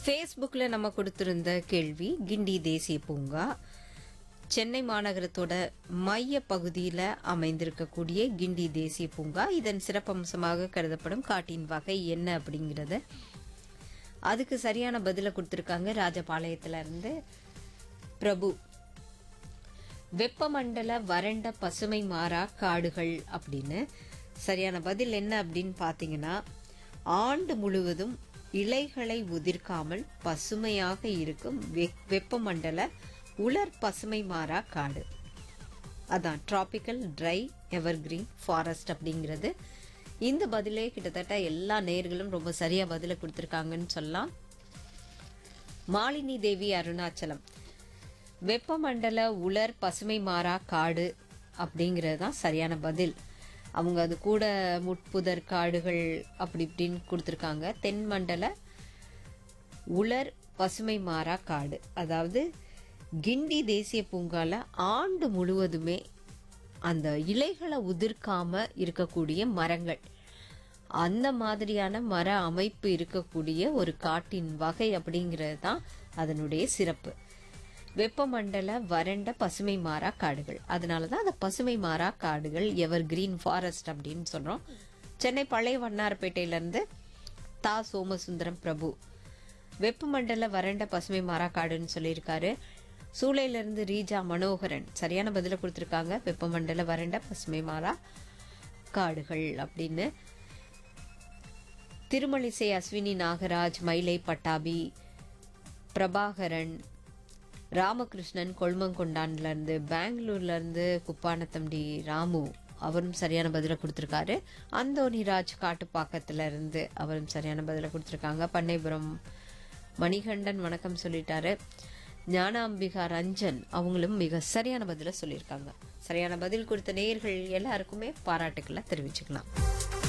ஃபேஸ்புக்கில் நம்ம கொடுத்திருந்த கேள்வி கிண்டி தேசிய பூங்கா சென்னை மாநகரத்தோட மைய பகுதியில் அமைந்திருக்கக்கூடிய கிண்டி தேசிய பூங்கா இதன் சிறப்பம்சமாக கருதப்படும் காட்டின் வகை என்ன அப்படிங்கிறத அதுக்கு சரியான பதிலை கொடுத்துருக்காங்க ராஜபாளையத்துல இருந்து பிரபு வெப்பமண்டல வறண்ட பசுமை மாறா காடுகள் அப்படின்னு சரியான பதில் என்ன அப்படின்னு பார்த்தீங்கன்னா ஆண்டு முழுவதும் இலைகளை உதிர்க்காமல் பசுமையாக இருக்கும் வெ- வெப்பமண்டல உலர் பசுமை மாறா காடு அதான் டிராபிக்கல் ட்ரை எவர்கிரீன் ஃபாரஸ்ட் அப்படிங்கிறது இந்த பதிலே கிட்டத்தட்ட எல்லா நேர்களும் ரொம்ப சரியா பதில கொடுத்துருக்காங்கன்னு சொல்லலாம் மாலினி தேவி அருணாச்சலம் வெப்பமண்டல உலர் பசுமை மாறா காடு அப்படிங்கிறது தான் சரியான பதில் அவங்க அது கூட முட்புதர் காடுகள் அப்படி இப்படின்னு கொடுத்துருக்காங்க தென்மண்டல உலர் பசுமை மாறா காடு அதாவது கிண்டி தேசிய பூங்கால ஆண்டு முழுவதுமே அந்த இலைகளை உதிர்க்காம இருக்கக்கூடிய மரங்கள் அந்த மாதிரியான மர அமைப்பு இருக்கக்கூடிய ஒரு காட்டின் வகை அப்படிங்கிறது தான் அதனுடைய சிறப்பு வெப்பமண்டல வறண்ட பசுமை மாறா காடுகள் அதனால தான் அந்த பசுமை மாறா காடுகள் எவர் கிரீன் ஃபாரஸ்ட் அப்படின்னு சொல்றோம் சென்னை பழைய வண்ணாரப்பேட்டையில இருந்து தா சோமசுந்தரம் பிரபு வெப்பமண்டல வறண்ட பசுமை மாறா காடுன்னு சொல்லியிருக்காரு சூளையில இருந்து ரீஜா மனோகரன் சரியான பதில கொடுத்துருக்காங்க வெப்பமண்டல வறண்ட பசுமை மாறா காடுகள் அப்படின்னு திருமலிசை அஸ்வினி நாகராஜ் மயிலை பட்டாபி பிரபாகரன் ராமகிருஷ்ணன் கொள்மங்கொண்டான்ல இருந்து பெங்களூர்ல இருந்து குப்பானத்தம்பி ராமு அவரும் சரியான பதில கொடுத்துருக்காரு அந்தோனிராஜ் காட்டுப்பாக்கத்துல இருந்து அவரும் சரியான பதில கொடுத்துருக்காங்க பண்ணைபுரம் மணிகண்டன் வணக்கம் சொல்லிட்டாரு ஞானாம்பிகா ரஞ்சன் அவங்களும் மிக சரியான பதில சொல்லியிருக்காங்க சரியான பதில் கொடுத்த நேயர்கள் எல்லாருக்குமே பாராட்டுக்களை தெரிவிச்சுக்கலாம்